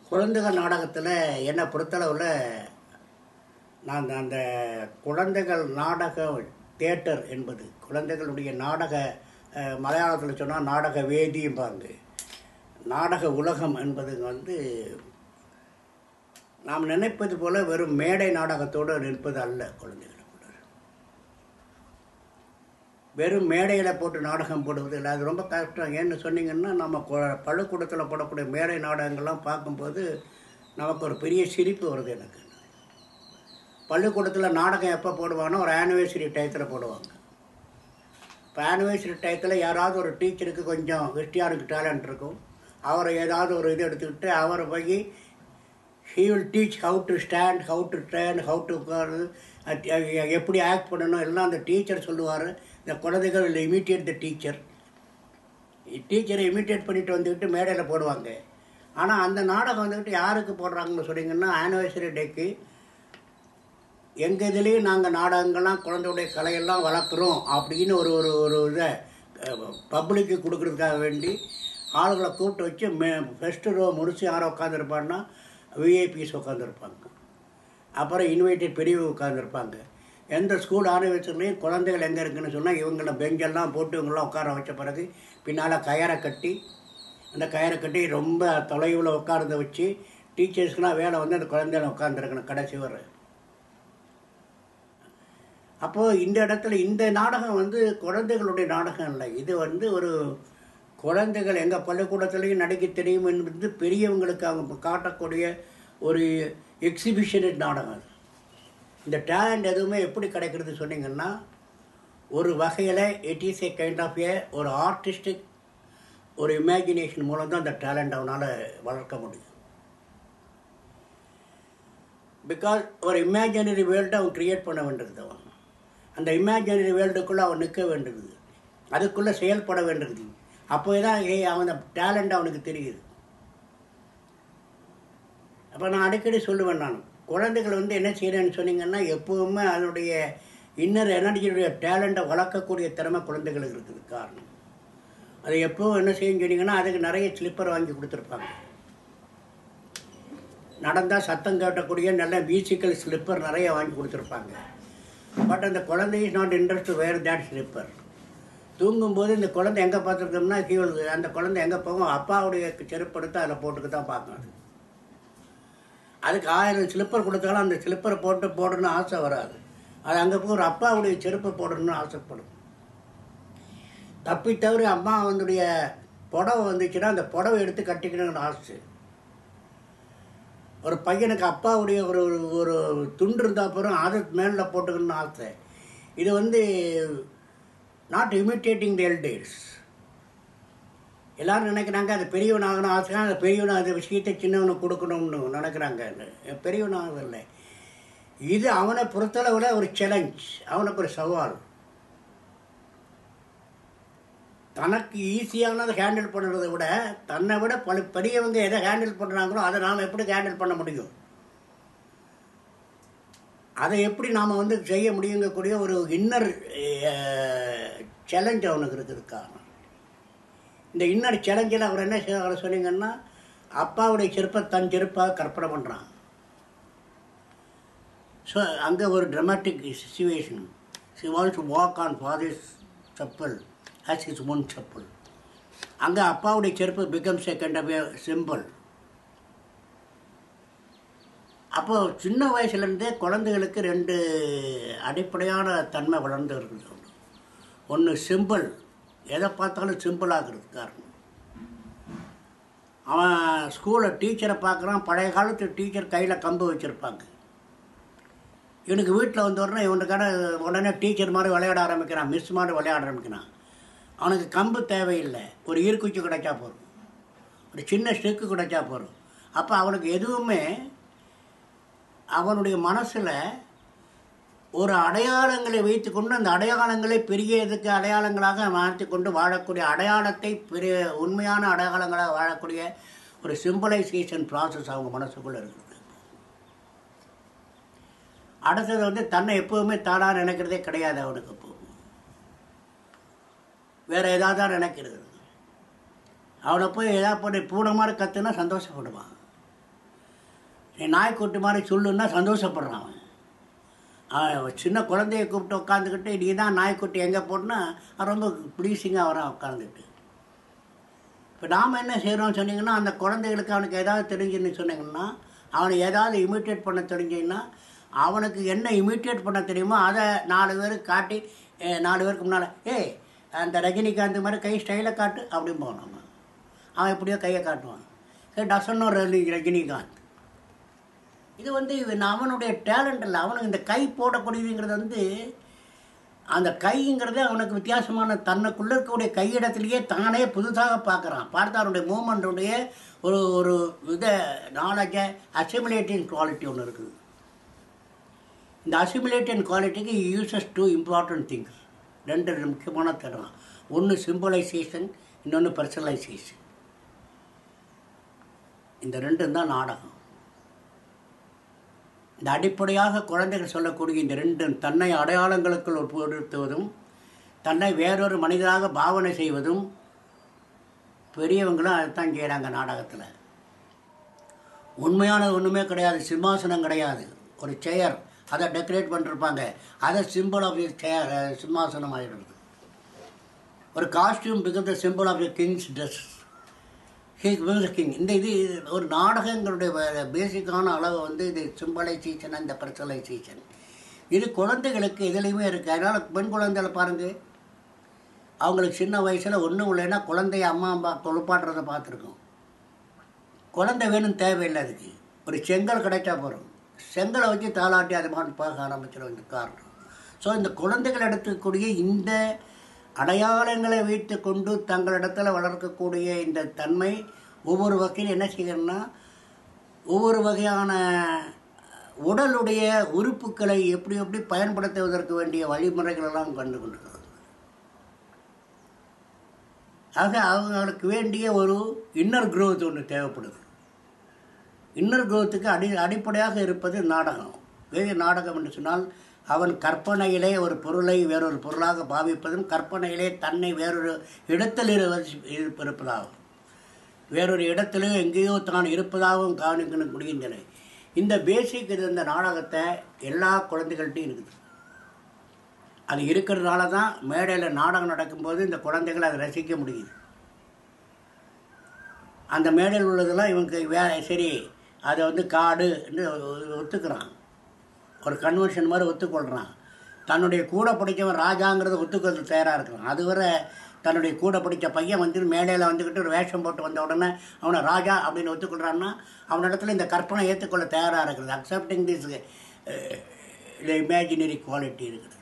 குழந்தைகள் நாடகத்தில் என்னை பொறுத்தளவில் நான் அந்த- அந்த குழந்தைகள் நாடக தேட்டர் என்பது குழந்தைகளுடைய நாடக மலையாளத்தில் சொன்னால் நாடக வேதியும்பாங்க நாடக உலகம் என்பது வந்து நாம் நினைப்பது போல வெறும் மேடை நாடகத்தோடு நிற்பது அல்ல குழந்தைகளுக்குள்ள வெறும் மேடையில் போட்டு நாடகம் போடுவது இல்லை அது ரொம்ப கஷ்டம் ஏன்னு சொன்னீங்கன்னா நம்ம கு- பள்ளிக்கூடத்தில் போடக்கூடிய மேடை நாடகங்கள்லாம் பார்க்கும்போது நமக்கு ஒரு பெரிய சிரிப்பு வருது எனக்கு பள்ளிக்கூடத்தில் நாடகம் எப்போ போடுவாங்கன்னா ஒரு ஆனிவர்சரி டயத்தில் போடுவாங்க இப்போ ஆனிவர்சரி டயத்தில் யாராவது ஒரு டீச்சருக்கு கொஞ்சம் கிறிஸ்டியானுக்கு டேலண்ட் இருக்கும் அவரை ஏதாவது ஒரு இது எடுத்துக்கிட்டு அவரை போய் he will teach how to stand how to train how to உட்காரு அட்- அஹ் எப்படி ஆக்ட் பண்ணணும் எல்லாம் அந்த டீச்சர் சொல்லுவார் இந்த குழந்தைகள் will imitate த டீச்சர் டீச்சரை இமிட்டேட் பண்ணிட்டு வந்துக்கிட்டு மேடையில் போடுவாங்க ஆனால் அந்த நாடகம் வந்துக்கிட்டு யாருக்கு போடுறாங்கன்னு சொன்னீங்கன்னா ஆனிவர்சரி டேக்கு எங்கள் இதுலேயும் நாங்கள் நாடகங்கள்லாம் குழந்தையுடைய கலையெல்லாம் வளர்க்குறோம் அப்படின்னு ஒரு ஒரு ஒரு இதை பப்ளிக்கு கொடுக்குறதுக்காக வேண்டி ஆளுகளை கூப்பிட்டு வச்சு மே ஃபஸ்ட்டு ரோ முடிச்சு யாரும் உட்காந்துருப்பான்னா விஐபிஸ் உட்காந்துருப்பாங்க அப்புறம் இன்வைட்டட் பெரியவங்க உட்காந்துருப்பாங்க எந்த ஸ்கூல் ஆரம்பிச்சுலையும் குழந்தைகள் எங்கே இருக்குன்னு சொன்னால் இவங்கள பெஞ்செல்லாம் போட்டு இவங்களாம் உட்கார வச்ச பிறகு பின்னால் கயரை கட்டி அந்த கயரை கட்டி ரொம்ப தொலைவில் உட்கார்ந்து வச்சு டீச்சர்ஸ்க்குலாம் வேலை வந்து அந்த குழந்தைகளை உட்காந்துருக்கணும் கடைசி வரை அப்போது இந்த இடத்துல இந்த நாடகம் வந்து குழந்தைகளுடைய நாடகம் இல்லை இது வந்து ஒரு குழந்தைகள் எங்கள் பள்ளிக்கூடத்துலேயும் நடிக்க தெரியும் என்பது பெரியவங்களுக்கு அவங்க காட்டக்கூடிய ஒரு எக்ஸிபிஷனட் நாடகம் அது இந்த டேலண்ட் எதுவுமே எப்படி கிடைக்கிறது சொன்னீங்கன்னா ஒரு வகையில் it is a kind of a ஒரு ஆர்டிஸ்டிக் ஒரு இமேஜினேஷன் மூலம் தான் அந்த டேலண்ட் அவனால் வளர்க்க முடியும் பிகாஸ் ஒரு இமேஜினரி வேர்ல்டை அவன் க்ரியேட் பண்ண வேண்டியது அவன் அந்த இமேஜினரி வேர்ல்டுக்குள்ளே அவன் நிற்க வேண்டியது அதுக்குள்ளே செயல்பட வேண்டியது அப்போ தான் ஏ அவன் டேலண்ட் அவனுக்கு தெரியுது அப்போ நான் அடிக்கடி சொல்லுவேன் நான் குழந்தைகள் வந்து என்ன செய்கிறேன்னு சொன்னீங்கன்னா எப்பவுமே அதனுடைய இன்னர் எனர்ஜியுடைய டேலண்ட்டை வளர்க்கக்கூடிய திறமை குழந்தைகளுக்கு இருக்குது காரணம் அது எப்பவும் என்ன செய்யும் சொன்னீங்கன்னா அதுக்கு நிறைய ஸ்லிப்பர் வாங்கி கொடுத்துருப்பாங்க நடந்தால் சத்தம் கேட்டக்கூடிய நல்ல மியூசிக்கல் ஸ்லிப்பர் நிறைய வாங்கி கொடுத்துருப்பாங்க பட் அந்த குழந்தை is not interest where that slipper தூங்கும்போது இந்த குழந்தை எங்கே பார்த்துருக்கோம்னா கீழ் அந்த குழந்தை எங்கே போகும் அப்பாவுடைய செருப்பு எடுத்து அதில் போட்டுக்கு தான் பார்க்கும் அது அதுக்கு ஆயிரம் ஸ்லிப்பர் கொடுத்தாலும் அந்த ஸ்லிப்பரை போட்டு போடணும்னு ஆசை வராது அது அங்கே போய் ஒரு அப்பாவுடைய செருப்பை போடணும்னு ஆசைப்படும் தப்பி தவிர அம்மா வந்துடைய புடவை வந்துச்சுன்னா அந்த புடவை எடுத்து கட்டிக்கணும்னு ஆசை ஒரு பையனுக்கு அப்பாவுடைய ஒரு ஒரு- ஒரு துண்டு இருந்தால் அப்புறம் அதை மேலே போட்டுக்கணும்னு ஆசை இது வந்து நாட் இமிட்டேட்டிங் தி எல்டர்ஸ் எல்லாரும் நினைக்கிறாங்க அது பெரியவனாகணும் ஆசையாக அந்த பெரியவனை அந்த விஷயத்தை சின்னவனுக்கு கொடுக்கணும்னு நினைக்கிறாங்க பெரியவனாக இல்லை இது அவனை பொறுத்தளவில் ஒரு சேலஞ்ச் அவனுக்கு ஒரு சவால் தனக்கு ஈஸியானதை ஹேண்டில் பண்ணுறதை விட தன்னை விட பல பெரியவங்க எதை ஹேண்டில் பண்ணுறாங்களோ அதை நாம் எப்படி ஹேண்டில் பண்ண முடியும் அதை எப்படி நாம் வந்து செய்ய முடியுங்கக்கூடிய ஒரு இன்னர் சேலஞ்ச் அவனுக்கு இருக்குது காரணம் இந்த இன்னர் சேலஞ்சில் அவர் என்ன செய்ய சொன்னீங்கன்னா அப்பாவுடைய செருப்பை தன் செருப்பாக கற்பனை பண்ணுறான் ஸோ அங்கே ஒரு ட்ரமாட்டிக் சுச்சுவேஷன் சி வால்ஸ் to walk on father's chappal as is one chappal அங்கே அப்பாவுடைய செருப்பு பிகம் செகண்ட் ஆஃப் சிம்பிள் அப்போ சின்ன வயசுலேருந்தே குழந்தைகளுக்கு ரெண்டு அடிப்படையான தன்மை வளர்ந்து இருக்குது ஒன்று சிம்பிள் எதை பார்த்தாலும் சிம்பிள் ஆகுறது காரணம் அவன் ஸ்கூலில் டீச்சரை பார்க்குறான் பழைய காலத்து டீச்சர் கையில் கம்பு வச்சுருப்பாங்க இவனுக்கு வீட்டில் வந்த உடனே இவனுக்கான உடனே டீச்சர் மாதிரி விளையாட ஆரம்பிக்கிறான் மிஸ் மாதிரி விளையாட ஆரம்பிக்கிறான் அவனுக்கு கம்பு தேவையில்லை ஒரு ஈர்க்குச்சி கிடைச்சா போதும் ஒரு சின்ன ஸ்டிக்கு கிடைச்சா போதும் அப்போ அவனுக்கு எதுவுமே அவனுடைய மனசில் ஒரு அடையாளங்களை வைத்துக்கொண்டு அந்த அடையாளங்களை பெரிய இதுக்கு அடையாளங்களாக மாற்றி கொண்டு வாழக்கூடிய அடையாளத்தை பெரிய உண்மையான அடையாளங்களாக வாழக்கூடிய ஒரு சிம்பிளைசேஷன் ப்ராசஸ் அவங்க மனசுக்குள்ளே இருக்குது அடுத்தது வந்து தன்னை எப்போவுமே தானாக நினைக்கிறதே கிடையாது அவனுக்கு இப்போ வேற ஏதாவது தான் நினைக்கிறது அவனை போய் ஏதாவது பண்ணி பூனை மாதிரி கத்துனா சந்தோஷப்படுவான் நீ நாய்க்குட்டி மாதிரி சொல்லுன்னா சந்தோஷப்படுறான் அவன் அவன் சின்ன குழந்தைய கூப்பிட்டு உட்காந்துக்கிட்டு நீ தான் நாய்க்குட்டி எங்கே போட்டுனா அவன் ரொம்ப ப்ளீஸிங்காக வரான் உட்காந்துட்டு இப்போ நாம் என்ன செய்கிறோம்னு சொன்னீங்கன்னா அந்த குழந்தைகளுக்கு அவனுக்கு ஏதாவது தெரிஞ்சுன்னு சொன்னீங்கன்னா அவனை ஏதாவது இமிட்டேட் பண்ண தெரிஞ்சிங்கன்னா அவனுக்கு என்ன இமிட்டேட் பண்ண தெரியுமோ அதை நாலு பேருக்கு காட்டி அஹ், நாலு பேருக்கு முன்னால் ஏய் அந்த ரஜினிகாந்த் மாதிரி கை ஸ்டைலை காட்டு அப்படின்னு போனான் அவன். அவன் எப்படியோ கையை காட்டுவான் சரி டசன்னு ரஜினி ரஜினிகாந்த் இது வந்து இவன் அவனுடைய டேலண்ட் இல்லை அவனுக்கு இந்த கை போடக்கூடியதுங்கிறது வந்து அந்த கைங்கிறதே அவனுக்கு வித்தியாசமான தன்னுக்குள்ளே இருக்கக்கூடிய கையிடத்திலேயே தானே புதுசாக பார்க்குறான் பார்த்து அவனுடைய மூமெண்ட்டுடைய ஒரு ஒரு இதை நாலேஜை அசிமுலேட்டிங் குவாலிட்டி ஒன்று இருக்குது இந்த அசிமுலேட்டிங் குவாலிட்டிக்கு யூசஸ் டூ இம்பார்ட்டன்ட் திங்ஸ் ரெண்டு முக்கியமான தருவான் ஒன்று சிம்பலைசேஷன் இன்னொன்று பர்சனலைசேஷன் இந்த ரெண்டும் தான் நாடகம் இந்த அடிப்படையாக குழந்தைகள் சொல்லக்கூடிய இந்த ரெண்டு தன்னை அடையாளங்களுக்குள் உட்படுத்துவதும் தன்னை வேறொரு மனிதராக பாவனை செய்வதும் பெரியவங்களும் அதைத்தான் செய்கிறாங்க நாடகத்தில் உண்மையானது ஒன்றுமே கிடையாது சிம்மாசனம் கிடையாது ஒரு செயர் அதை டெக்கரேட் பண்ணிருப்பாங்க அதை சிம்பிள் ஆஃப் சேர் சிம்மாசனம் ஆகிடுறது ஒரு costume become the symbol of the king's dress he's become king இந்த இது ஒரு நாடகங்களுடைய பேசிக்கான அளவு வந்து இது சிம்பலைசேஷன் அந்த பர்சனலைசேஷன் இது குழந்தைகளுக்கு எதுலேயுமே இருக்குது அதனால் பெண் குழந்தைகளை பாருங்கள் அவங்களுக்கு சின்ன வயசில் ஒன்றும் இல்லைன்னா குழந்தைய அம்மா அம்மா கொழுப்பாடுறதை பார்த்துருக்கோம் குழந்தை வேணும் தேவையில்லை அதுக்கு ஒரு செங்கல் கிடைச்சா போகிறோம் செங்கலை வச்சு தாளாட்டி அது மாதிரி பார்க்க ஆரம்பிச்சிடும் இந்த காரணம் ஸோ இந்த குழந்தைகள் எடுத்துக்கூடிய இந்த அடையாளங்களை வைத்து கொண்டு தங்களிடத்தில் வளர்க்கக்கூடிய இந்த தன்மை ஒவ்வொரு வகையில் என்ன செய்யணும்னா ஒவ்வொரு வகையான உடலுடைய உறுப்புகளை எப்படி எப்படி பயன்படுத்துவதற்கு வேண்டிய வழிமுறைகளெல்லாம் கண்டு கொண்டிருக்கிறது ஆக அவங்களுக்கு வேண்டிய ஒரு இன்னர் growth ஒன்று தேவைப்படுது இன்னர் growthக்கு அடி அடிப்படையாக இருப்பது நாடகம் வேறு நாடகம் என்று சொன்னால் அவன் கற்பனையிலே ஒரு பொருளை வேறொரு பொருளாக பாவிப்பதும் கற்பனையிலே தன்னை வேறொரு இடத்தில் இரு- இருப்ப- இருப்பதாகும் வேறொரு இடத்திலே எங்கேயோ தான் இருப்பதாகவும் காணிக்கக்கூடிய நிலை இந்த பேசிக் இருந்த நாடகத்தை எல்லா குழந்தைகள்கிட்டையும் இருக்குது அது இருக்கிறதுனால தான் மேடையில் நாடகம் நடக்கும்போது இந்த குழந்தைகள் அதை ரசிக்க முடியுது அந்த மேடையில் உள்ளதெல்லாம் இவங்க வே சரி அதை வந்து காடுன்னு ஒத்துக்கிறான் ஒரு கன்வென்ஷன் மாதிரி ஒத்துக்கொள்கிறான் தன்னுடைய கூட படித்தவன் ராஜாங்கிறத ஒத்துக்கிறது தயாராக இருக்கிறான் அதுவரை தன்னுடைய கூட படித்த பையன் வந்து மேடையில் வந்துக்கிட்டு ஒரு வேஷம் போட்டு வந்த உடனே அவனை ராஜா அப்படின்னு ஒத்துக்கொள்கிறான்னா அவனிடத்துல இந்த கற்பனை ஏற்றுக்கொள்ள தயாராக இருக்கிறது அக்செப்டிங் திஸ் இமேஜினரி குவாலிட்டி இருக்குது